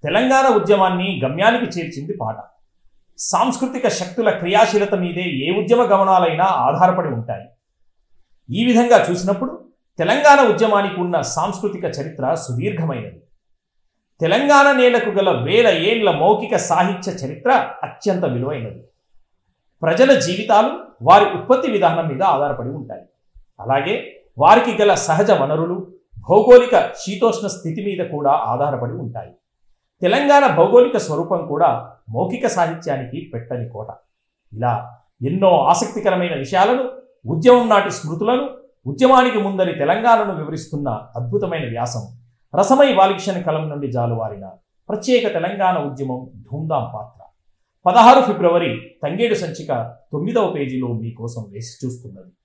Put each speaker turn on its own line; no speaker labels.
తెలంగాణ ఉద్యమాన్ని గమ్యానికి చేర్చింది పాట సాంస్కృతిక శక్తుల క్రియాశీలత మీదే ఏ ఉద్యమ గమనాలైనా ఆధారపడి ఉంటాయి ఈ విధంగా చూసినప్పుడు తెలంగాణ ఉద్యమానికి ఉన్న సాంస్కృతిక చరిత్ర సుదీర్ఘమైనది తెలంగాణ నేలకు గల వేల ఏండ్ల మౌఖిక సాహిత్య చరిత్ర అత్యంత విలువైనది ప్రజల జీవితాలు వారి ఉత్పత్తి విధానం మీద ఆధారపడి ఉంటాయి అలాగే వారికి గల సహజ వనరులు భౌగోళిక శీతోష్ణ స్థితి మీద కూడా ఆధారపడి ఉంటాయి తెలంగాణ భౌగోళిక స్వరూపం కూడా మౌఖిక సాహిత్యానికి పెట్టని కోట ఇలా ఎన్నో ఆసక్తికరమైన విషయాలను ఉద్యమం నాటి స్మృతులను ఉద్యమానికి ముందరి తెలంగాణను వివరిస్తున్న అద్భుతమైన వ్యాసం రసమై వాలిక్షన్ కలం నుండి జాలువారిన ప్రత్యేక తెలంగాణ ఉద్యమం ధూమ్ధాం పాత్ర పదహారు ఫిబ్రవరి తంగేడు సంచిక తొమ్మిదవ పేజీలో మీకోసం వేసి చూస్తున్నది